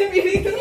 Video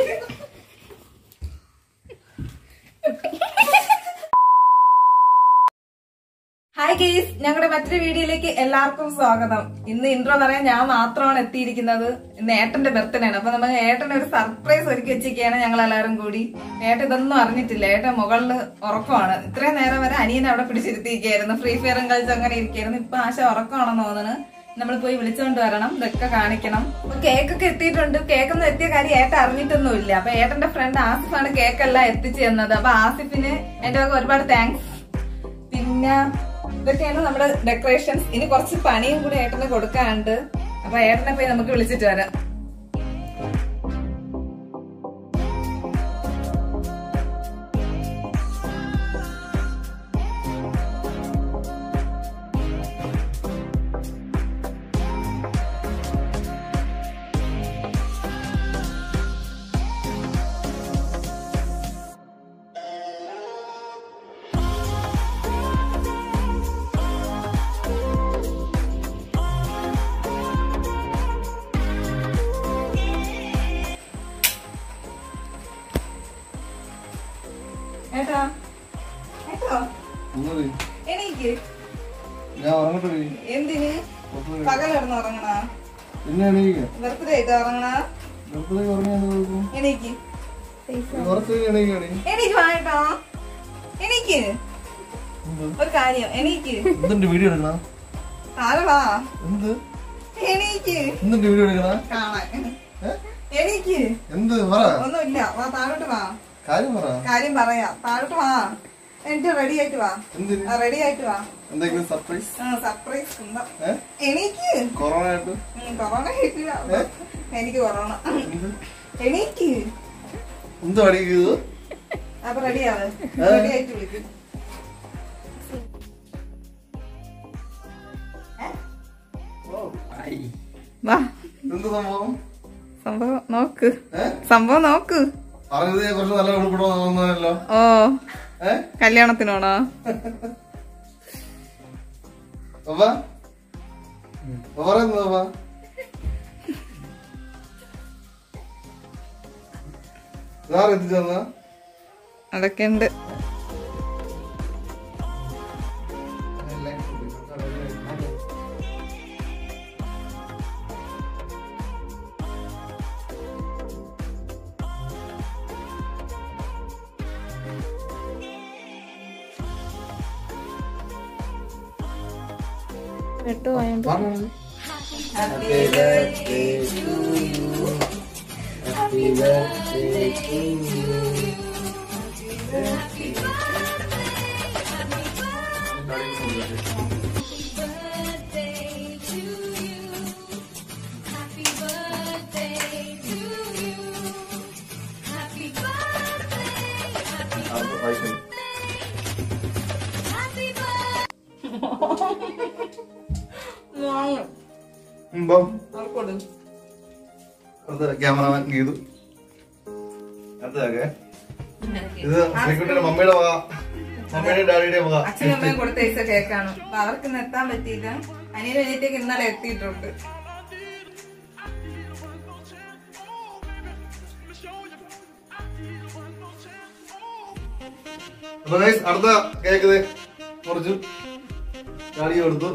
hi guys ഞങ്ങളുടെ മറ്റൊരു വീഡിയോയിലേക്ക് എല്ലാവർക്കും സ്വാഗതം ഇന്ന് ഇൻട്രോ പറയാൻ ഞാൻ മാത്രമാണ് എത്തിയിരിക്കുന്നത് ഇന്ന് ഏട്ടന്റെ ബർത്ത്ഡേ ആണ് അപ്പൊ നമ്മൾ ഏട്ടന് ഒരു സർപ്രൈസ് ഒരുക്കി വെച്ചിരിക്കുകയാണ് ഞങ്ങൾ എല്ലാവരും കൂടി ഏട്ടൻ ഇതൊന്നും അറിഞ്ഞിട്ടില്ല ഏട്ടൻ മുകളിൽ ഉറക്കമാണ് ഇത്രയും നേരം വരെ അനിയനെ അവിടെ പിടിച്ചിരുത്തിയിരിക്കുകയായിരുന്നു ഫ്രീ ഫയറും കളിച്ച് അങ്ങനെ ഇരിക്കുകയായിരുന്നു ഇപ്പൊ ആശ ഉറക്കമാണെന്ന് തോന്നുന്നു നമ്മൾ പോയി വിളിച്ചുകൊണ്ട് വരണം ഇതൊക്കെ കാണിക്കണം അപ്പൊ കേക്കൊക്കെ എത്തിയിട്ടുണ്ട് കേക്കൊന്നും എത്തിയ കാര്യം ഏട്ടൻ അറിഞ്ഞിട്ടൊന്നുമില്ല അപ്പൊ ഏട്ടന്റെ ഫ്രണ്ട് ആസിഫാണ് കേക്കെല്ലാം എത്തിച്ചു തന്നത് അപ്പൊ ആസിഫിന് എന്റെ വക ഒരുപാട് താങ്ക്സ് പിന്നെ ഇതൊക്കെയാണ് നമ്മുടെ ഡെക്കറേഷൻസ് ഇനി കുറച്ച് പണിയും കൂടി ഏട്ടന് കൊടുക്കാനുണ്ട് അപ്പൊ ഏട്ടനെ പോയി നമുക്ക് വിളിച്ചിട്ട് വരാം ഏട്ടാ ഏട്ടോ ഒന്നുകൂടി. എണീക്ക് ഞാൻ ഉറങ്ങട്ടെ നീ. എന്തിന് പുറത്ത് പകൽ കിടന്ന് ഉറങ്ങണ പിന്നെ എണീക്ക ബർത്ത്ഡേ ആയിട്ട് ഉറങ്ങണ വെറുതെ ഉറങ്ങിയാൽ എന്ത് കുഴപ്പം? എണീക്ക് കുറച്ച് കഴിഞ്ഞ് എണീക്കാടി. എണീക്ക് വാട്ടോ എണീക്ക് എന്ത്? ഒരു കാര്യം എണീക്ക് എന്തുണ്ട് വീഡിയോ എടുക്കണ താഴെ വാ എന്ത് എണീക്ക് എന്തുണ്ട് വീഡിയോ എടുക്കണ കാണാൻ ഏ? എണീക്ക് എന്ത് പറ ഒന്നുമില്ല വാ താഴോട്ട് വാ കാര്യം പറ കാര്യം പറയാ താഴോട്ട് വാ എന്നിട്ട് റെഡി ആയിട്ട് വാ എന്തിന് റെഡി ആയിട്ട് വാ എന്തെങ്കിലും സർപ്രൈസ് ആ സർപ്രൈസ് ഉണ്ടോ ഏ എണീക്ക് കൊറോണ ആയിട്ട് ഉം, കൊറോണ കിട്ടില്ല എനിക്ക് കൊറോണ എന്ത് എണീക്ക് എന്ത് അടിക്കുന്നത് അപ്പൊ റെഡിയാവ് ഏ? റെഡി ആയിട്ട് വിളിക്കും വാ എന്ത് സംഭവം സംഭവം നോക്ക് ഏ സംഭവം നോക്ക് പറഞ്ഞത് ഞാൻ കുറച്ച് നല്ല ഉൾപ്പെടോ തോന്നുന്നല്ലോ ഓ ഏ കല്യാണത്തിനാണോ അപ്പ പറയുന്നത് അപ്പ ഇതാരെ എത്തിച്ചു തന്നാ അതൊക്കെ ഉണ്ട് പറഞ്ഞത് birthday to you. Happy birthday to you. Happy birthday. Happy, happy birthday. Cameraman Geethu അടുത്തതൊക്കെ ഇത് ശ്രീകുട്ടിയുടെ മമ്മിയുടെ വക മമ്മിയുടെ ഡാഡിയുടെ വക അച്ഛനും അമ്മയും കൊടുത്ത പൈസ കേക്കാണ് അപ്പൊ അവർക്ക് ഇന്ന് എത്താൻ പറ്റിയില്ല അനിയനും അനിയത്തേക്ക് ഇന്നലെ എത്തിയിട്ടുണ്ട് അപ്പൊ guys, അടുത്ത കേക്ക് ദേ മുറിച്ചു ഡാഡി കൊടുത്തു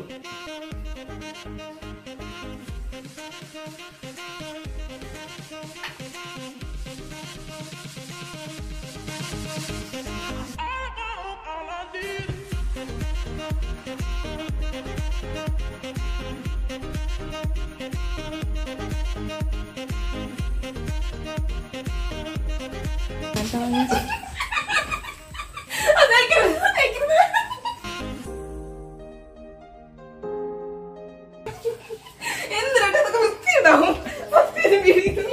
എന്തിനാ ഇതൊക്കെ വൃത്തിയുണ്ടാവും ഫസ്റ്റ് വീഡിയോ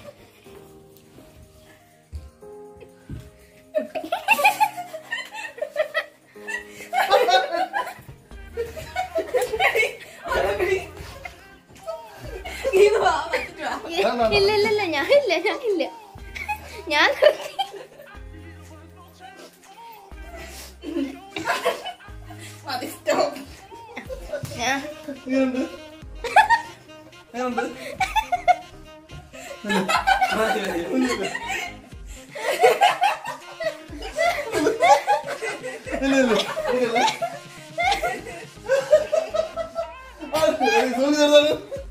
ഇത് വാ, വച്ചിട്ട് വാ. ഇല്ല ഇല്ല ഇല്ല ഞാനില്ല ഞാനില്ല ഞാൻ നിർത്തി. മതി, stop. ഞാൻ എങ്ങനെയുണ്ട്? എങ്ങനെയുണ്ട്? ഇല്ല, ഇല്ല. എടുക്കല്ലേ? ആ, ഏയ്, സൂചി തരുന്നത്.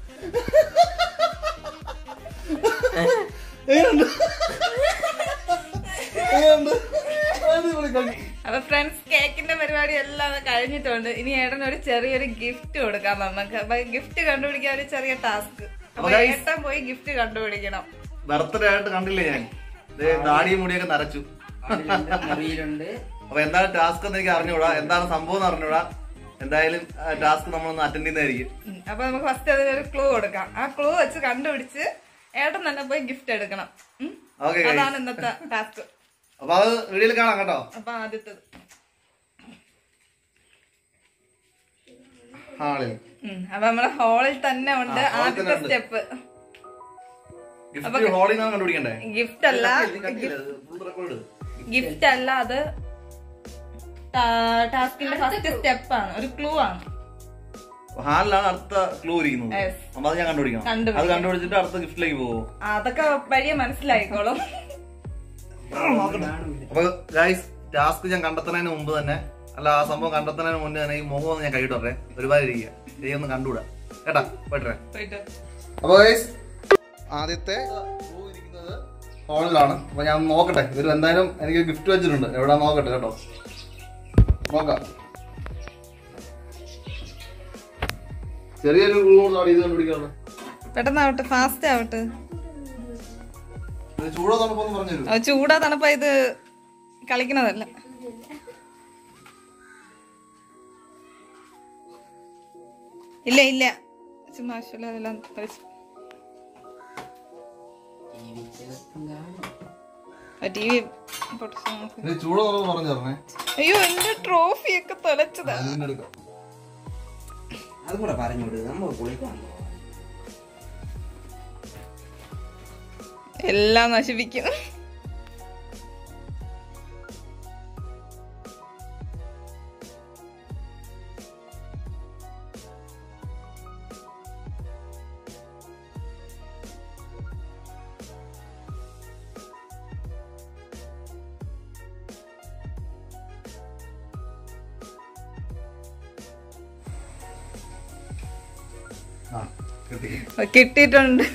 എങ്ങനെയുണ്ട്? എങ്ങനെയുണ്ട്? അടിപൊളി കളി. അപ്പൊ ഫ്രണ്ട്സ് കേക്കിന്റെ പരിപാടി എല്ലാം കഴിഞ്ഞിട്ടുണ്ട് ഇനി ഏട്ടൻ ഒരു ചെറിയൊരു ഗിഫ്റ്റ് കൊടുക്കാം നമുക്ക് അപ്പൊ ഗിഫ്റ്റ് കണ്ടുപിടിക്കാൻ ഒരു ചെറിയ ടാസ്ക് അപ്പൊ guys- ഏട്ടൻ പോയി ഗിഫ്റ്റ് കണ്ടുപിടിക്കണം ബർത്ത്ഡേ ആയിട്ട് കണ്ടില്ലേ ഞാൻ ദേ, താടിയും മുടിയൊക്കെ നരച്ചു മുറിയിലുണ്ട് അപ്പൊ എന്താണ് ടാസ്ക് എന്ന് എനിക്ക് അറിഞ്ഞൂടാ എന്താണ് സംഭവം എന്ന് അറിഞ്ഞൂടാ എന്തായാലും ടാസ്ക് നമ്മളൊന്ന് അറ്റൻഡ് ചെയ്യുന്നതായിരിക്കും ഉം. അപ്പൊ നമുക്ക് ഫസ്റ്റ് അതിനൊരു ക്ലൂ കൊടുക്കാം ആ ക്ലൂ വെച്ച് കണ്ടുപിടിച്ച് ഏട്ടൻ തന്നെ പോയി ഗിഫ്റ്റ് എടുക്കണം ഉം. ഓക്കെ അതാണ് ഇന്നത്തെ ടാസ്ക് അപ്പൊ അത് വീഡിയോയിൽ കാണാം കേട്ടോ അപ്പൊ ആദ്യത്തത് ആളിൽ ഉം. അപ്പൊ നമ്മുടെ ഹാളിൽ തന്നെ ഉണ്ട് ആ, hall ആദ്യത്തെ തന്നെ ഉണ്ട്. സ്റ്റെപ്പ് ഗിഫ്റ്റ് ഹോളിൽ നിന്നാണ് കണ്ടുപിടിക്കണ്ടേ ഗിഫ്റ്റ് അല്ല ഫുൾ റെക്കോർഡ് ഗിഫ്റ്റ് അല്ല അത് ടാ- ടാസ്കിന്റെ ഫസ്റ്റ് സ്റ്റെപ്പ് ആണ് ഒരു ക്ലൂ ആണ് ഹാളിലാണ് അടുത്ത ക്ലൂ ഇരിക്കുന്നത് Yes. അപ്പൊ അത് ഞാൻ കണ്ടുപിടിക്കണം കണ്ടുപിടിക്കണം. അത് കണ്ടുപിടിച്ചിട്ട് അടുത്ത ഗിഫ്റ്റിലേക്ക് പോവോ അതൊക്കെ വഴിയെ മനസ്സിലായിക്കോളും അപ്പൊ ഗൈസ് ടാസ്ക് ഞാൻ കണ്ടെത്തുന്നതിന് മുമ്പ് തന്നെ അല്ല ആ സംഭവം കണ്ടെത്തുന്നതിന് മുന്നേ തന്നെ ഈ മുഖം ഒന്ന് ഞാൻ കൈയിട്ടോട്ടെ ഒരുപാട് ഇരിക്കുക ഇതൊന്ന് കണ്ടുകൂടാ കേട്ടാ പോയിട്ടെ പോയിട്ട് അപ്പൊ ഗൈസ് ആദ്യത്തെ ക്ലൂ ഇരിക്കുന്നത് ഹോളിലാണ് അപ്പൊ ഞാൻ നോക്കട്ടെ ഇവർ എന്തായാലും എനിക്ക് ഗിഫ്റ്റ് വെച്ചിട്ടുണ്ട് എവിടെ നോക്കട്ടെ കേട്ടോ നോക്കാം ചെറിയൊരു ക്ലൂ കൂടെ ഇത് കണ്ടുപിടിക്കാണ് പെട്ടെന്നാവട്ടെ ഫാസ്റ്റ് ആവട്ടെ ഇത് ചൂടോ തണുപ്പൊന്ന് പറഞ്ഞു തരൂ അത് ചൂടാ തണുപ്പാ ഇത് കളിക്കണതല്ല ഇല്ല ഇല്ല ചുമ്മാ ആവശ്യമില്ല അതെല്ലാം കളിച്ചു ടി വി ഇത് ചൂടോ തണുപ്പ് പറഞ്ഞു തരണേ അയ്യോ എന്റെ ട്രോഫി ഒക്കെ തൊലച്ചതാ അതിന്റെ എടുക്കാം അതും കൂടെ പറഞ്ഞോട് നമ്മൾ കുളിക്കാൻ എല്ലാം നശിപ്പിക്കും ആ കിട്ടി കിട്ടിയിട്ടുണ്ട്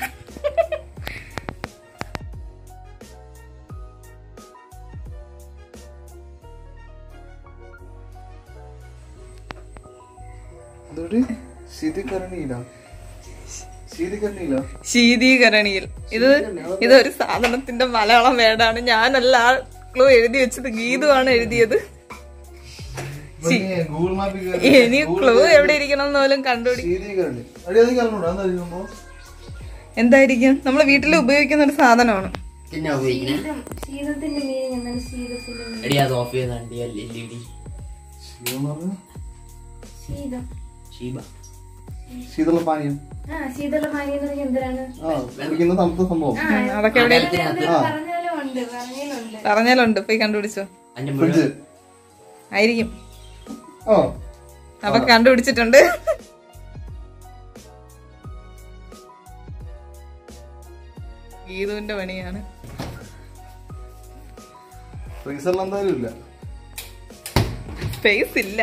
അതോടെ ശീതികരണിയില്ല ശീതികരണിയില്ല ശീതീകരണിയിൽ ഇത് ഇതൊരു സാധനത്തിന്റെ മലയാളം വേർഡാണ് ഞാനല്ല ക്ലൂ എഴുതി വെച്ചത് ഗീതുവാണ് എഴുതിയത് ഗൂഗിൾ മാപ്പിൽ ഇനി ക്ലൂ എവിടെ ഇരിക്കണം എന്ന് പോലും കണ്ടുപിടി ശീതീകരണി അടി അധികം അറിഞ്ഞൂടാ എന്താ സംഭവം എന്തായിരിക്കും നമ്മൾ വീട്ടിൽ ഉപയോഗിക്കുന്ന ഒരു സാധനമാണ് പിന്നെ ഉപയോഗിക്കുന്നത് ശീതത്തിന്റെ മീനിങ് എന്താണ് ശീതത്തിന്റെ എടി അത് ഓഫ് ചെയ്താണ്ടി എൽ ഇ ഡി ശീതം എന്ന് പറഞ്ഞാ ശീതം ഷീബ ശീതള പാനീയം ആ ശീതളപാനി എന്ന് പറഞ്ഞാൽ എന്തിനാണ് ആ കുടിക്കുന്ന തണുത്ത സംഭവം ഉം, അതൊക്കെ എവിടെ പറഞ്ഞാലും ഉണ്ട് പറഞ്ഞാലുണ്ട് പറഞ്ഞാലുണ്ട് പോയി കണ്ടുപിടിച്ചോ അതിന്റെ ഫ്രിഡ്ജ് മുഴുവൻ ആയിരിക്കും ആ അപ്പൊ കണ്ടുപിടിച്ചിട്ടുണ്ട് ഗീതുവിന്റെ പണിയാണ് ഫ്രീസറിൽ എന്തായാലും ഇല്ല സ്പേസ് ഇല്ല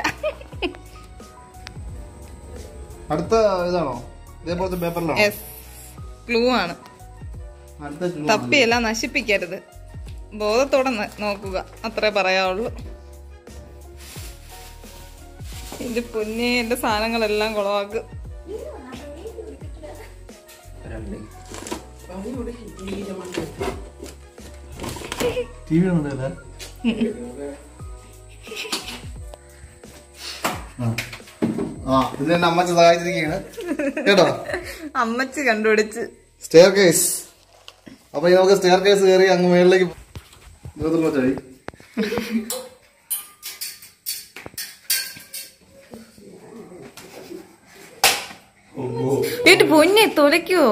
അടുത്ത ഇതാണോ ഇതേപോലത്തെ പേപ്പറിലാണോ യെസ് ക്ലൂ ആണ് അടുത്ത ചുവന്ന. തപ്പിയെല്ലാം നശിപ്പിക്കരുത് ബോധത്തോടെ ന- നോക്കുക അത്രേ പറയാവുള്ളൂ എന്റെ പൊന്നെ എന്റെ സാധനങ്ങളെല്ലാം കുളവാക്കും രണ്ട് ടി വി ഒന്നുമില്ല ആ ഇത് എന്നെ അമ്മച്ച് സഹായിച്ചിരിക്കുകയാണ് കേട്ടോ അമ്മച്ചി കണ്ടുപിടിച്ച് സ്റ്റെയർ കേസ് അപ്പൊ ഇനി നമുക്ക് സ്റ്റെയർ കേസ് കയറി അങ്ങ് മുകളിലേക്ക് ഇരുപത്തൊന്ന് ചാടി വീട്ട് പൊന്നെ തുലയ്ക്കുവോ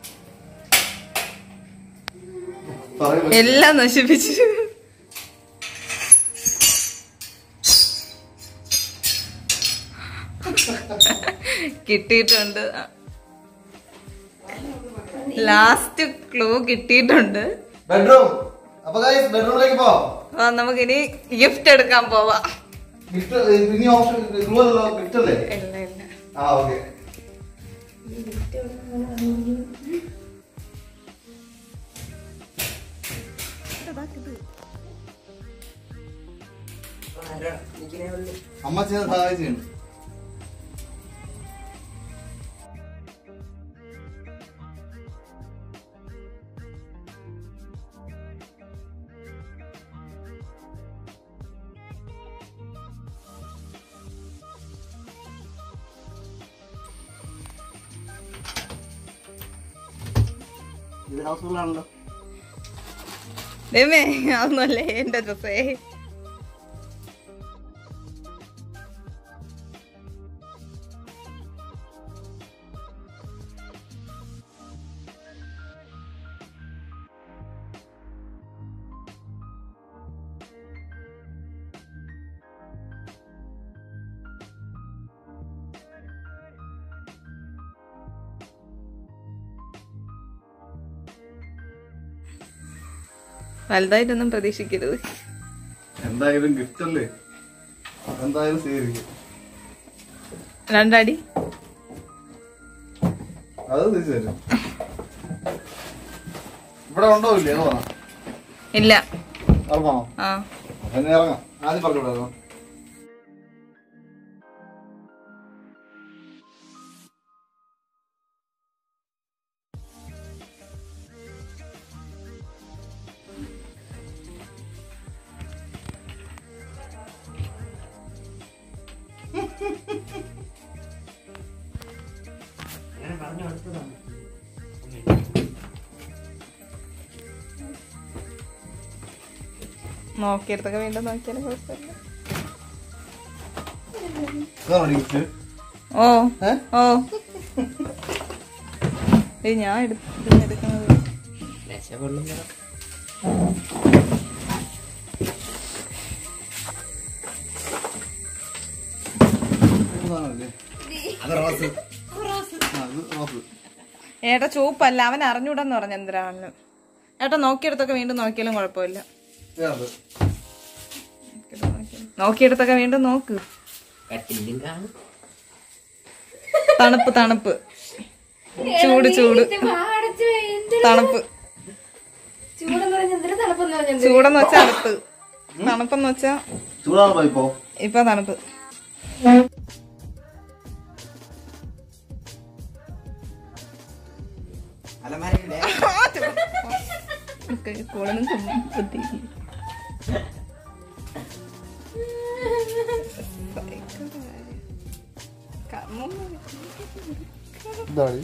പറയുമ്പോ എല്ലാം നശിപ്പിച്ചു കിട്ടിയിട്ടുണ്ട് ലാസ്റ്റ് ക്ലൂ കിട്ടിയിട്ടുണ്ട് ബെഡ്റൂം അപ്പൊ ഗൈസ് ബെഡ്റൂമിലേക്ക് പോ അപ്പൊ നമുക്കിനി ഗിഫ്റ്റ് എടുക്കാൻ പോവാം ഗിഫ്റ്റ് ഇനി ഓപ്ഷൻ ക്ലൂ അല്ലല്ലോ ഗിഫ്റ്റ് അല്ലേ ഇല്ല ഇല്ല ആ ഓക്കെ അമ്മ ചെയ്യുന്ന സഹായം ചെയ്യണം ഇത് ഹൗസ്ഫുൾ ആണല്ലോ ദൈവമേ അതൊന്നുമല്ലേ എന്റെ ഡ്രസ്സേ വലുതായിട്ടൊന്നും പ്രതീക്ഷിക്കരുത് എന്തായാലും ഗിഫ്റ്റ് അല്ലേ എന്തായാലും സ്വീകരിക്കും രണ്ടടി അത് തിരിച്ചു തരും ഇവിടെ ഉണ്ടോ ഇല്ലേ അത് പറ ഇല്ല ഉറപ്പാണോ ആ അപ്പൊ ഇനി ഇറങ്ങാം ആദ്യം പറഞ്ഞൂടാ ഞാൻ പറഞ്ഞു കൊടുത്തതാണ് നോക്കിയെടുത്തൊക്കെ വീണ്ടും നോക്കിയാലും കുഴപ്പമില്ല ഇതാണോ ഗിഫ്റ്റ് ഓ ഏ? ഓ ഏയ് ഞാൻ എടുത്ത് എടുക്കുന്നത് രക്ഷപ്പെടുന്ന ഇതാണല്ലേ അത് റോസ് ആ ഇത് റോസ് ഏട്ടാ ചുവപ്പല്ല അവൻ അറിഞ്ഞൂടെന്ന് പറഞ്ഞു എന്തിനാണ് ഏട്ടാ നോക്കിയെടുത്തൊക്കെ വീണ്ടും നോക്കിയാലും കുഴപ്പമില്ല ഇതാണ് നോക്കിയെടുത്തൊക്കെ വീണ്ടും നോക്ക് കട്ടിലും കാണും തണുപ്പ് തണുപ്പ് ചൂട് ചൂട് തണുപ്പ് ചൂടെന്ന് പറഞ്ഞ എന്തിനാ തണുപ്പെന്ന് പറഞ്ഞത് ചൂടെന്ന് വെച്ചാ അടുപ്പ് തണുപ്പെന്ന് വെച്ചാ ചൂടാണോ ഇപ്പോ ഇപ്പൊ തണുപ്പ് അലമാരയില്ലേ കോളൊന്നും ബുദ്ധിയില്ല ഇതാണ്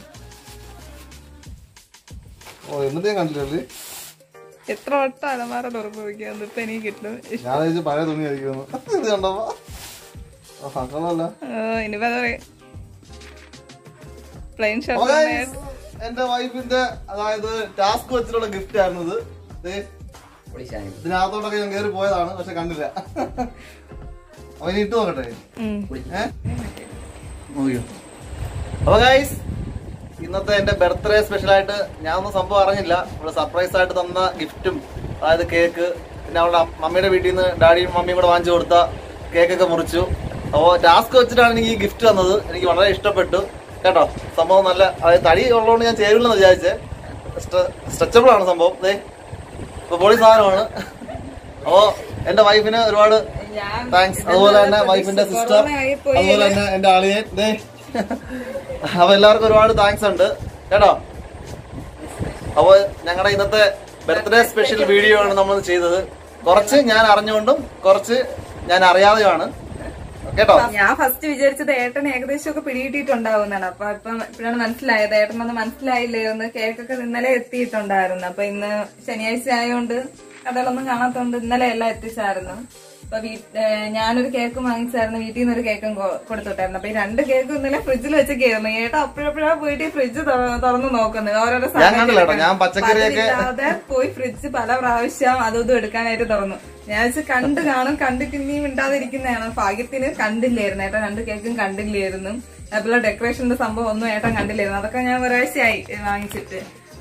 ഓ എന്നിട്ട് ഞാൻ കണ്ടില്ലേ എത്ര വട്ടം അലമാര തുറപ്പ് വയ്ക്കാൻ ഇപ്പൊ എനിക്ക് കിട്ടും ഞാൻ വിചാരിച്ചു പഴയ തുണി ആയിരിക്കുന്നു ഇത് കണ്ടപ്പോ ആ സങ്കടമല്ല ഇനിയിപ്പോ എന്താ പറയാ പ്ലെയിൻ Oh, ഷർട്ട് guys, എന്റെ വൈഫിന്റെ അതായത് ടാസ്ക് വെച്ചിട്ടുള്ള ഗിഫ്റ്റ് ആയിരുന്നു ഇത് ദേ, പൊളിശായം ഇതിനകത്തോട്ടൊക്കെ ഞാൻ കയറി പോയതാണ് പക്ഷെ കണ്ടില്ല അപ്പൊ ഇനി ഇട്ട് നോക്കട്ടെ ഏ? നോക്കിയോ അപ്പൊ ഗൈസ് ഇന്നത്തെ എന്റെ ബർത്ത്ഡേ സ്പെഷ്യൽ ആയിട്ട് ഞാൻ ഒന്നും സംഭവം അറിഞ്ഞില്ല ഇവിടെ സർപ്രൈസ് ആയിട്ട് തന്ന ഗിഫ്റ്റും അതായത് കേക്ക് പിന്നെ അവളുടെ അം- മമ്മിയുടെ വീട്ടിൽ നിന്ന് ഡാഡിയും മമ്മിയും കൂടെ വാങ്ങിച്ചു കൊടുത്ത കേക്കൊക്കെ മുറിച്ചു അപ്പോൾ ടാസ്ക് വെച്ചിട്ടാണ് എനിക്ക് ഈ ഗിഫ്റ്റ് തന്നത് എനിക്ക് വളരെ ഇഷ്ടപ്പെട്ടു കേട്ടോ സംഭവം നല്ല അതായത് തടി ഉള്ളതുകൊണ്ട് ഞാൻ ചേരില്ലെന്ന് വിചാരിച്ചേ സ്ട്രെച്ചബിൾ ആണ് സംഭവം ദേ ഇപ്പൊ പൊളി സാധനമാണ് അപ്പോ എന്റെ വൈഫിന് ഒരുപാട് താങ്ക്സ് അതുപോലെ തന്നെ വൈഫിന്റെ സിസ്റ്റർ അതുപോലെ തന്നെ എന്റെ ആളിയെ ദേ അപ്പൊ എല്ലാവർക്കും ഒരുപാട് താങ്ക്സ് ഉണ്ട് കേട്ടോ അപ്പൊ ഞങ്ങളുടെ ഇന്നത്തെ ബർത്ത്ഡേ സ്പെഷ്യൽ വീഡിയോ ആണ് നമ്മൾ ചെയ്തത് കുറച്ച് ഞാൻ അറിഞ്ഞുകൊണ്ടും കുറച്ച് ഞാൻ അറിയാതെയുമാണ് കേട്ടോ ഞാൻ ഫസ്റ്റ് വിചാരിച്ചത് ഏട്ടൻ ഏകദേശം ഒക്കെ പിടികിട്ടിയിട്ടുണ്ടാവുന്നതാണ് അപ്പൊ ഇപ്പം ഇപ്പോഴാണ് മനസ്സിലായത് ഏട്ടനൊന്നും മനസ്സിലായില്ലായിരുന്നു കേക്കൊക്കെ ഇന്നലെ എത്തിയിട്ടുണ്ടായിരുന്നു അപ്പൊ ഇന്ന് ശനിയാഴ്ച ആയതുകൊണ്ട് കടകളൊന്നും കാണാത്തോണ്ട് ഇന്നലെ എല്ലാം എത്തിച്ചായിരുന്നു അപ്പൊ വീ ഏഹ് ഞാനൊരു കേക്ക് വാങ്ങിച്ചായിരുന്നു വീട്ടിൽ നിന്ന് ഒരു കേക്കും കൊ- കൊടുത്തുവിട്ടായിരുന്നു അപ്പൊ ഈ രണ്ട് കേക്കും ഇന്നലെ ഫ്രിഡ്ജിൽ വെച്ചൊക്കെയായിരുന്നു ഏട്ടാ അപ്പോഴപ്പോഴാ പോയിട്ട് ഈ ഫ്രിഡ്ജ് തുറന്നു നോക്കുന്നത് ഓരോരോ ഞാൻ കണ്ടില്ല കേട്ടോ. ഞാൻ പച്ചക്കറിയൊക്കെ- പതിവില്ലാതെ പോയി ഫ്രിഡ്ജ് പല പ്രാവശ്യം അതും ഇതും എടുക്കാനായിട്ട് തുറന്നു ഞാൻ വെച്ച് കണ്ട് കാണും കണ്ടിട്ട് ഇനിയും മിണ്ടാതിരിക്കുന്നതാണ് ഭാഗ്യത്തിന് കണ്ടില്ലായിരുന്നു ഏട്ടാ രണ്ട് കേക്കും കണ്ടില്ലായിരുന്നു അതുപോലെ ഡെക്കറേഷന്റെ സംഭവം ഒന്നും ഏട്ടൻ കണ്ടില്ലായിരുന്നു അതൊക്കെ ഞാൻ ഒരാഴ്ചയായി വാങ്ങിച്ചിട്ട്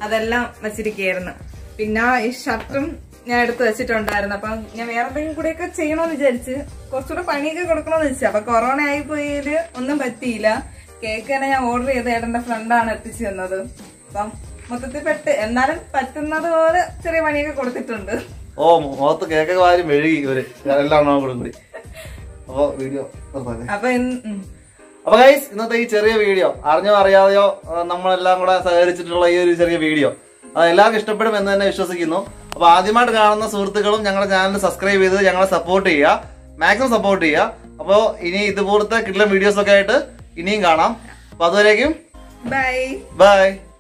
അതെല്ലാം വെച്ചിരിക്കുകയായിരുന്നു പിന്നെ ഈ ഷർട്ടും ഞാൻ എടുത്ത് വെച്ചിട്ടുണ്ടായിരുന്നു അപ്പൊ ഞാൻ വേറെ എന്തെങ്കിലും കൂടെയൊക്കെ ചെയ്യണമെന്ന് വിചാരിച്ച് കുറച്ചുകൂടെ പണിയൊക്കെ കൊടുക്കണമെന്ന് വെച്ചു അപ്പൊ കൊറോണ ആയി പോയതില് ഒന്നും പറ്റിയില്ല കേക്ക് തന്നെ ഞാൻ ഓർഡർ ചെയ്ത് ഏട്ടന്റെ ഫ്രണ്ടാണ് എത്തിച്ചു തന്നത് അപ്പം മൊത്തത്തിൽ പെട്ട് എന്നാലും പറ്റുന്നത് പോലെ ചെറിയ പണിയൊക്കെ കൊടുത്തിട്ടുണ്ട് ഓ മുഖത്ത് കേക്കൊക്കെ വാരി മെഴുകി ഇവര് എല്ലാം കൂടെ കൂടി അപ്പൊ വീഡിയോ നിർത്താല്ലേ അപ്പൊ ഇന്ന് ഉം. അപ്പൊ ഗൈസ് ഇന്നത്തെ ഈ ചെറിയ വീഡിയോ അറിഞ്ഞോ അറിയാതെയോ ആ, നമ്മളെല്ലാം കൂടെ സഹകരിച്ചിട്ടുള്ള ഈ ഒരു ചെറിയ വീഡിയോ അത് എല്ലാവർക്കും ഇഷ്ടപ്പെടും എന്ന് തന്നെ വിശ്വസിക്കുന്നു അപ്പൊ ആദ്യമായിട്ട് കാണുന്ന സുഹൃത്തുക്കളും ഞങ്ങളുടെ ചാനൽ സബ്സ്ക്രൈബ് ചെയ്ത് ഞങ്ങളെ സപ്പോർട്ട് ചെയ്യുക മാക്സിമം സപ്പോർട്ട് ചെയ്യുക അപ്പോൾ ഇനി ഇതുപോലത്തെ കിട്ടുന്ന വീഡിയോസ് ഒക്കെ ആയിട്ട് ഇനിയും കാണാം അപ്പൊ അതുവരേക്കും ബൈ ബൈ